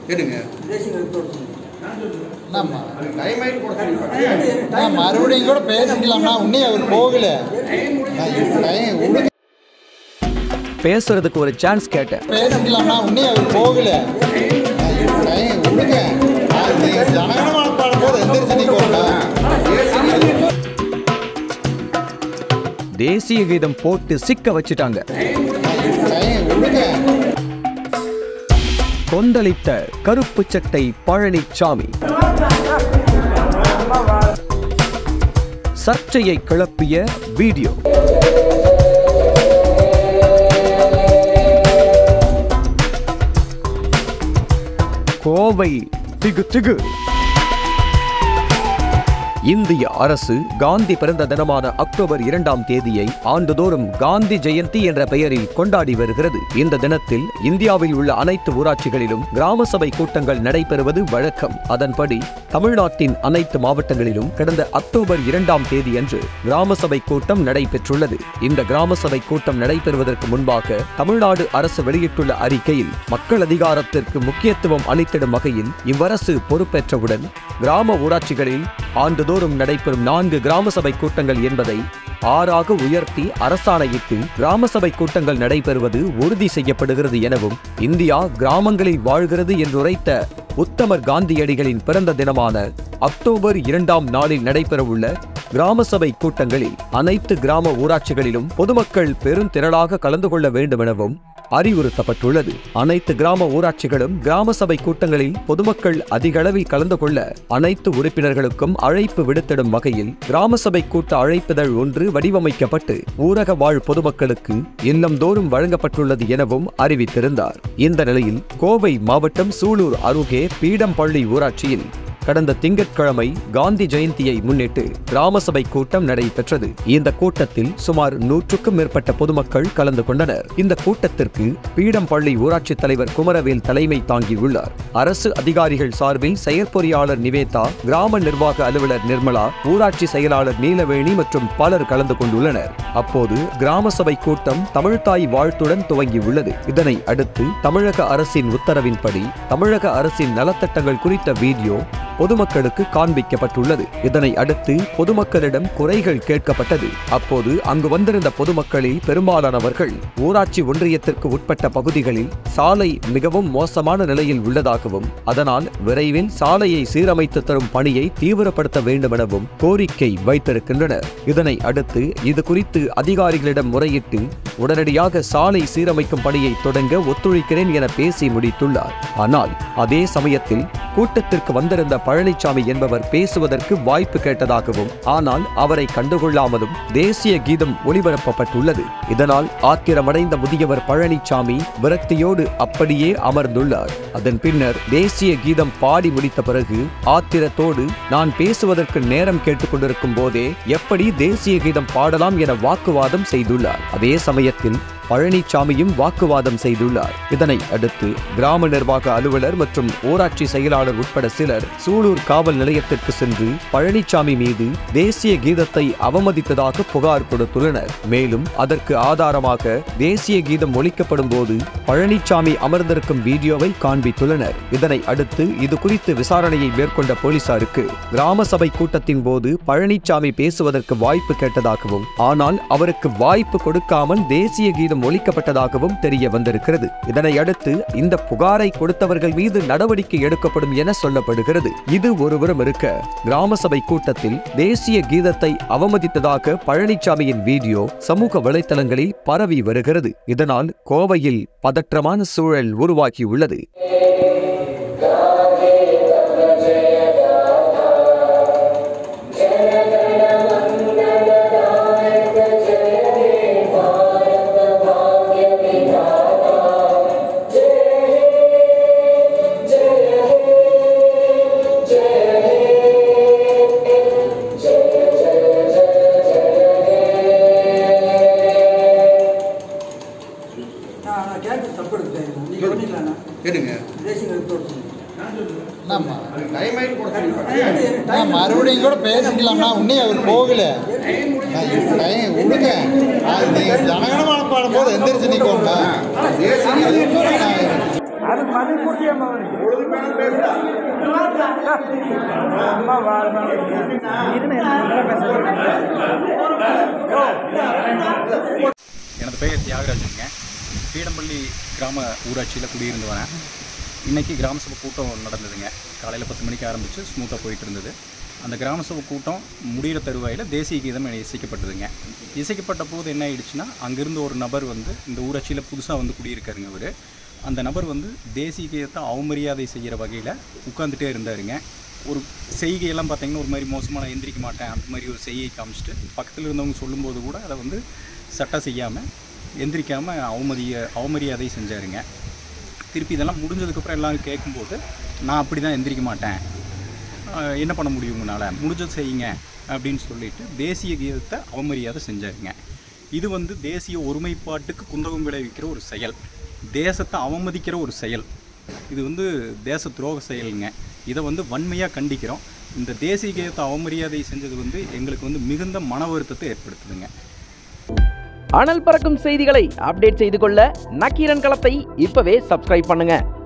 எடுங்க என்னம்மா டைம் ஆயிட்டு கூட நான் மறுபடியும் கூட பேசிக்கலாம்னா உன்னே அவர் போகல நான் இப்ப time உனக்கு பேசுறதுக்கு ஒரு சான்ஸ் கேட்டேன் பேசிக்கலாம்னா உன்னே அவர் போகல நான் இப்ப time உனக்கு நான் நீ ஜனகணமான பாடும்போது எந்திரிச்சு நீ போகலாம் தேசிய கீதம் போட்டு சிக்க வச்சுட்டாங்க நான் இப்ப time உனக்கு கொந்தளித்த கருப்பு சட்டை பழனிச்சாமி சர்ச்சையை கிளப்பிய வீடியோ கோவை திகு திகு இந்திய அரசு காந்தி பிறந்த தினமான அக்டோபர் இரண்டாம் தேதியை ஆண்டுதோறும் காந்தி ஜெயந்தி என்ற பெயரில் கொண்டாடி வருகிறது இந்த தினத்தில் இந்தியாவில் உள்ள அனைத்து ஊராட்சிகளிலும் கிராம சபை கூட்டங்கள் நடைபெறுவது வழக்கம் அதன்படி தமிழ்நாட்டின் அனைத்து மாவட்டங்களிலும் கடந்த அக்டோபர் இரண்டாம் தேதியன்று கிராம சபை கூட்டம் நடைபெற்றுள்ளது இந்த கிராம சபை கூட்டம் நடைபெறுவதற்கு முன்பாக தமிழ்நாடு அரசு வெளியிட்டுள்ள அறிக்கையில் மக்கள் அதிகாரத்திற்கு முக்கியத்துவம் அளித்திடும் வகையில் இவ்வரசு பொறுப்பேற்றவுடன் கிராம ஊராட்சிகளில் ஆண்டுதோறும் நடைபெறும் நான்கு கிராம சபை கூட்டங்கள் என்பதை ஆறாக உயர்த்தி அரசாணையிட்டு கிராம சபை கூட்டங்கள் நடைபெறுவது உறுதி செய்யப்படுகிறது எனவும் இந்தியா கிராமங்களில் வாழ்கிறது என்றுரைத்த உத்தமர் காந்தியடிகளின் பிறந்த தினமான அக்டோபர் இரண்டாம் நாளில் நடைபெறவுள்ள கிராம சபை கூட்டங்களில் அனைத்து கிராம ஊராட்சிகளிலும் பொதுமக்கள் பெருந்திரளாக கலந்து கொள்ள வேண்டும் எனவும் அறிவுறுத்தப்பட்டுள்ளது அனைத்து கிராம ஊராட்சிகளும் கிராம சபை கூட்டங்களில் பொதுமக்கள் அதிக அளவில் கலந்து கொள்ள அனைத்து உறுப்பினர்களுக்கும் அழைப்பு விடுத்திடும் வகையில் கிராம சபை கூட்ட அழைப்பிதழ் ஒன்று வடிவமைக்கப்பட்டு ஊரக வாழ் பொதுமக்களுக்கு இல்லந்தோறும் வழங்கப்பட்டுள்ளது எனவும் அறிவித்திருந்தார் இந்த நிலையில் கோவை மாவட்டம் சூலூர் அருகே பீடம்பள்ளி ஊராட்சியில் கடந்த திங்கட்கிழமை காந்தி ஜெயந்தியை முன்னிட்டு கிராம சபை கூட்டம் நடைபெற்றது இந்த கூட்டத்தில் சுமார் நூற்றுக்கும் மேற்பட்ட பொதுமக்கள் கலந்து கொண்டனர் இந்த கூட்டத்திற்கு பீடம்பள்ளி ஊராட்சித் தலைவர் குமரவேல் தலைமை தாங்கியுள்ளார் அரசு அதிகாரிகள் சார்பில் செயற்பொறியாளர் நிவேதா கிராம நிர்வாக அலுவலர் நிர்மலா ஊராட்சி செயலாளர் நீலவேணி மற்றும் பலர் கலந்து கொண்டுள்ளனர் அப்போது கிராம சபை கூட்டம் தமிழ்தாய் வாழ்த்துடன் துவங்கியுள்ளது இதனை அடுத்து தமிழக அரசின் உத்தரவின்படி தமிழக அரசின் நலத்திட்டங்கள் குறித்த வீடியோ பொதுமக்களுக்கு காண்பிக்கப்பட்டுள்ளது இதனை அடுத்து பொதுமக்களிடம் குறைகள் கேட்கப்பட்டது அப்போது அங்கு வந்திருந்த பொதுமக்களில் பெரும்பாலானவர்கள் ஊராட்சி ஒன்றியத்திற்கு உட்பட்ட பகுதிகளில் சாலை மிகவும் மோசமான நிலையில் உள்ளதாகவும் அதனால் விரைவில் சாலையை சீரமைத்து தரும் பணியை தீவிரப்படுத்த வேண்டும் எனவும் கோரிக்கை வைத்திருக்கின்றனர் இதனை அடுத்து இது குறித்து அதிகாரிகளிடம் முறையிட்டு உடனடியாக சாலை சீரமைக்கும் பணியை தொடங்க ஒத்துழைக்கிறேன் என பேசி முடித்துள்ளார் ஆனால் அதே சமயத்தில் கூட்டத்திற்கு வந்திருந்த பழனிசாமி என்பவர் பேசுவதற்கு வாய்ப்பு கேட்டதாகவும் ஆனால் அவரை கண்டுகொள்ளாமலும் தேசிய கீதம் ஒளிபரப்பப்பட்டுள்ளது இதனால் ஆத்திரமடைந்த முதியவர் பழனிசாமி விரக்தியோடு அப்படியே அமர்ந்துள்ளார் அதன் பின்னர் தேசிய கீதம் பாடி முடித்த பிறகு ஆத்திரத்தோடு நான் பேசுவதற்கு நேரம் கேட்டுக்கொண்டிருக்கும் போதே எப்படி தேசிய கீதம் பாடலாம் என வாக்குவாதம் செய்துள்ளார் அதே சமயத்தில் பழனிசாமியும் வாக்குவாதம் செய்துள்ளார் இதனை அடுத்து கிராம நிர்வாக அலுவலர் மற்றும் ஊராட்சி செயலாளர் உட்பட சிலர் சூலூர் காவல் நிலையத்திற்கு சென்று பழனிசாமி மீது தேசிய கீதத்தை அவமதித்ததாக புகார் கொடுத்துள்ளனர் மேலும் அதற்கு ஆதாரமாக தேசிய கீதம் ஒலிக்கப்படும் போது பழனிசாமி அமர்ந்திருக்கும் வீடியோவை காண்பித்துள்ளனர் இதனை அடுத்து இது குறித்து விசாரணையை மேற்கொண்ட போலீசாருக்கு கிராம சபை கூட்டத்தின் போது பழனிசாமி பேசுவதற்கு வாய்ப்பு கேட்டதாகவும் ஆனால் அவருக்கு வாய்ப்பு கொடுக்காமல் தேசிய கீதம் ஒலிக்கப்பட்டதாகவும் தெரிய வந்திருக்கிறது இதனை அடுத்து இந்த புகாரை கொடுத்தவர்கள் மீது நடவடிக்கை எடுக்கப்படும் என சொல்லப்படுகிறது இது ஒருபுறம் இருக்க கிராம சபை கூட்டத்தில் தேசிய கீதத்தை அவமதித்ததாக பழனிசாமியின் வீடியோ சமூக வலைத்தளங்களில் பரவி வருகிறது இதனால் கோவையில் பதற்றமான சூழல் உருவாகியுள்ளது நான் நான் கேட்க தப்பு எடுக்கிறேன் நீங்கள் பண்ணிக்கலாண்ணா எடுங்க ரேசிங் எடுத்து சொல்லுங்கள் என்னம்மா டைம் ஆயிட்டு கூட நான் மறுபடியும் கூட பேசிக்கலாம்னா உன்னே அவர் போகல நான் இப்ப time உனக்கு நான் நீ ஜனகணமான பாடும்போது எந்திரிச்சு நீ போகலாம் அது மதி மூர்த்தி அம்மா அம்மா வாழ் இதுன்னு எனது பெயர் தியாகராஜனுங்க பீடம்பள்ளி கிராம ஊராட்சியில் குடியிருந்து வரேன் இன்றைக்கி கிராம சபை கூட்டம் நடந்ததுங்க காலையில் பத்து மணிக்கு ஆரம்பித்து ஸ்மூத்தாக போயிட்டு இருந்தது அந்த கிராம சபை கூட்டம் முடிகிற தருவாயில் தேசிய கீதம் இசைக்கப்பட்டதுங்க இசைக்கப்பட்ட போது என்ன ஆயிடுச்சுன்னா அங்கேருந்து ஒரு நபர் வந்து இந்த ஊராட்சியில் புதுசாக வந்து குடியிருக்காருங்க அவர் அந்த நபர் வந்து தேசிய கீதத்தை அவமரியாதை செய்கிற வகையில் உட்காந்துட்டே இருந்தாருங்க ஒரு செய்கையெல்லாம் பார்த்தீங்கன்னா ஒரு மாதிரி மோசமாக நான் எந்திரிக்க மாட்டேன் அந்த மாதிரி ஒரு செய்கை காமிச்சிட்டு பக்கத்தில் இருந்தவங்க சொல்லும்போது கூட அதை வந்து சட்டம் செய்யாமல் எந்திரிக்காமல் அவமதிய அவமரியாதை செஞ்சாருங்க திருப்பி இதெல்லாம் முடிஞ்சதுக்கப்புறம் எல்லாரும் கேட்கும்போது நான் அப்படி தான் எந்திரிக்க மாட்டேன் ஆஹ் என்ன பண்ண முடியும் உங்களால் முடிஞ்சது செய்யுங்க அப்படின்னு சொல்லிட்டு தேசிய கீதத்தை அவமரியாதை செஞ்சாருங்க இது வந்து தேசிய ஒருமைப்பாட்டுக்கு குந்தகம் விளைவிக்கிற ஒரு செயல் தேசத்தை அவமதிக்கிற ஒரு செயல் இது வந்து தேச துரோக செயலுங்க இதை வந்து வன்மையாக கண்டிக்கிறோம் இந்த தேசிய கீதத்தை அவமரியாதை செஞ்சது வந்து எங்களுக்கு வந்து மிகுந்த மன வருத்தத்தை ஏற்படுத்துதுங்க அனல் பறக்கும் செய்திகளை அப்டேட் செய்து கொள்ள நக்கீரன் களத்தை இப்பவே சப்ஸ்கிரைப் பண்ணுங்க